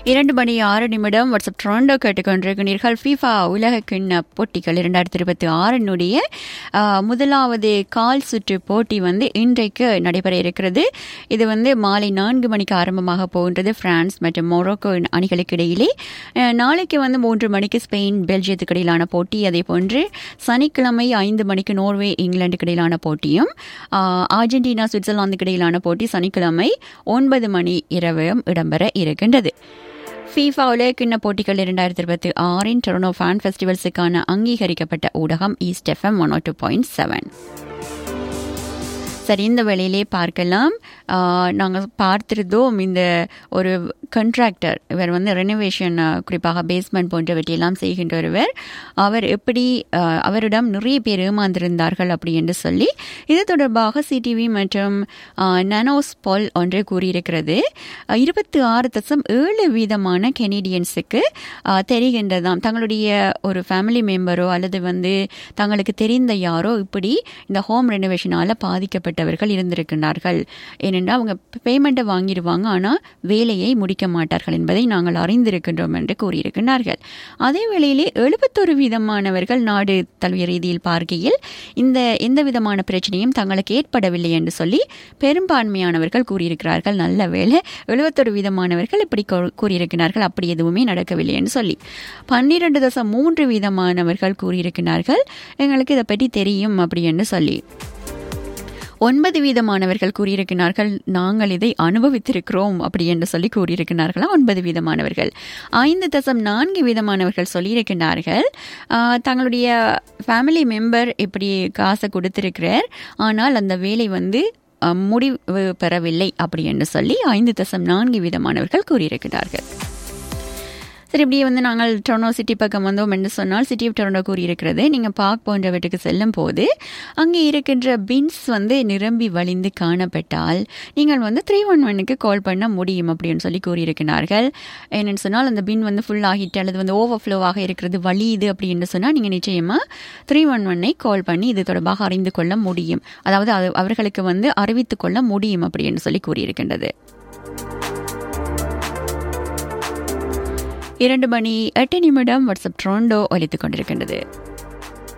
இரண்டு மணி ஆறு நிமிடம் வாட்ஸ்அப் ட்ரோண்டோ கேட்டுக்கொண்டிருக்கிறீர்கள் ஃபீஃபா உலக கிண்ண போட்டிகள் இரண்டாயிரத்தி இருபத்தி ஆறினுடைய முதலாவது கால் சுற்று போட்டி வந்து இன்றைக்கு நடைபெற இருக்கிறது இது வந்து மாலை நான்கு மணிக்கு ஆரம்பமாக போகின்றது பிரான்ஸ் மற்றும் மொரோக்கோ அணிகளுக்கு இடையிலே அஹ், நாளைக்கு வந்து மூன்று மணிக்கு ஸ்பெயின் பெல்ஜியத்துக்கு இடையிலான போட்டி அதே போன்று சனிக்கிழமை ஐந்து மணிக்கு நோர்வே இங்கிலாந்துக்கு இடையிலான போட்டியும் அஹ், அர்ஜென்டினா சுவிட்சர்லாந்துக்கு இடையிலான போட்டி சனிக்கிழமை ஒன்பது மணி இரவும் இடம்பெற இருக்கின்றது ஃபீஃபா உலக கிண்ண போட்டிகள் இரண்டாயிரத்தி இருபத்தி ஆறின் டொரனோ ஃபேன் ஃபெஸ்டிவல்ஸுக்கான அங்கீகரிக்கப்பட்ட ஊடகம் east FM one two point seven சரி இந்த வேளையிலே பார்க்கலாம் நாங்கள் பார்த்திருந்தோம் இந்த ஒரு கண்ட்ராக்டர் இவர் வந்து ரெனோவேஷன் குறிப்பாக பேஸ்மெண்ட் போன்றவற்றையெல்லாம் செய்கின்ற ஒருவர் அவர் எப்படி ஆஹ், அவரிடம் நிறைய பேர் ஏமாந்திருந்தார்கள் அப்படி என்று சொல்லி இது தொடர்பாக சிடிவி மற்றும் நனோஸ் பால் ஒன்று கூறியிருக்கிறது இருபத்தி ஆறு தசம் ஏழு வீதமான கெனடியன்ஸுக்கு ஆஹ், தெரிகின்றதாம் தங்களுடைய ஒரு ஃபேமிலி மெம்பரோ அல்லது வந்து தங்களுக்கு தெரிந்த யாரோ இப்படி இந்த ஹோம் ரெனோவேஷனால் பாதிக்கப்பட்டவர்கள் இருந்திருக்கிறார்கள் ஏனென்றால் அவங்க பேமெண்ட்டை வாங்கிடுவாங்க ஆனால் வேலையை முடிக்க மாட்டார்கள் என்பதை நாங்கள் அறிந்திருக்கின்றோம் என்று கூறியிருக்கிறார்கள் அதே வேளையிலே எழுபத்தொரு வீதமானவர்கள் நாடு தழுவிய ரீதியில் பார்க்கையில் இந்த எந்த விதமான பிரச்சனையும் தங்களுக்கு ஏற்படவில்லை என்று சொல்லி பெரும்பான்மையானவர்கள் கூறியிருக்கிறார்கள் நல்ல வேலை எழுபத்தொரு வீதமானவர்கள் இப்படி கூ- கூறியிருக்கிறார்கள் அப்படி எதுவுமே நடக்கவில்லை என்று சொல்லி பன்னிரண்டு தசம் மூன்று வீதமானவர்கள் கூறியிருக்கிறார்கள் எங்களுக்கு இதை பற்றி தெரியும் அப்படி என்று சொல்லி ஒன்பது வீதமானவர்கள் கூறியிருக்கிறார்கள் நாங்கள் இதை அனுபவித்திருக்கிறோம் அப்படி என்று சொல்லி கூறியிருக்கிறார்களா ஒன்பது வீதமானவர்கள் ஐந்து தசம் நான்கு வீதமானவர்கள் சொல்லியிருக்கிறார்கள் ஆஹ், தங்களுடைய ஃபேமிலி மெம்பர் இப்படி காசை கொடுத்திருக்கிறார் ஆனால் அந்த வேலை வந்து ஆஹ், முடிவு பெறவில்லை அப்படி என்று சொல்லி ஐந்து தசம் நான்கு வீதமானவர்கள் கூறியிருக்கிறார்கள் சரி இப்படியே வந்து நாங்கள் டொரண்டோ சிட்டி பக்கம் வந்தோம் என்று சொன்னால் சிட்டி ஆஃப் டொரண்டோ கூறியிருக்கிறது நீங்கள் பார்க் போன்றவற்றுக்கு செல்லும் போது அங்கே இருக்கின்ற பின்ஸ் வந்து நிரம்பி வழிந்து காணப்பட்டால் நீங்கள் வந்து த்ரீ ஒன் ஒன்னுக்கு கால் பண்ண முடியும் அப்படின்னு சொல்லி கூறியிருக்கிறார்கள் என்னென்னு சொன்னால் அந்த பின் வந்து ஃபுல் ஆகிட்டு அல்லது வந்து ஓவர்ஃப்ளோவாக இருக்கிறது வழியுது அப்படின்னு சொன்னால் நீங்கள் நிச்சயமாக த்ரீ ஒன் ஒன்னை கால் பண்ணி இது தொடர்பாக அறிந்து கொள்ள முடியும் அதாவது அது அவர்களுக்கு வந்து அறிவித்துக் கொள்ள முடியும் அப்படின்னு சொல்லி கூறியிருக்கின்றது இரண்டு மணி எட்டு நிமிடம் வாட்ஸ்அப் ட்ரோண்டோ ஒலித்துக் கொண்டிருக்கின்றது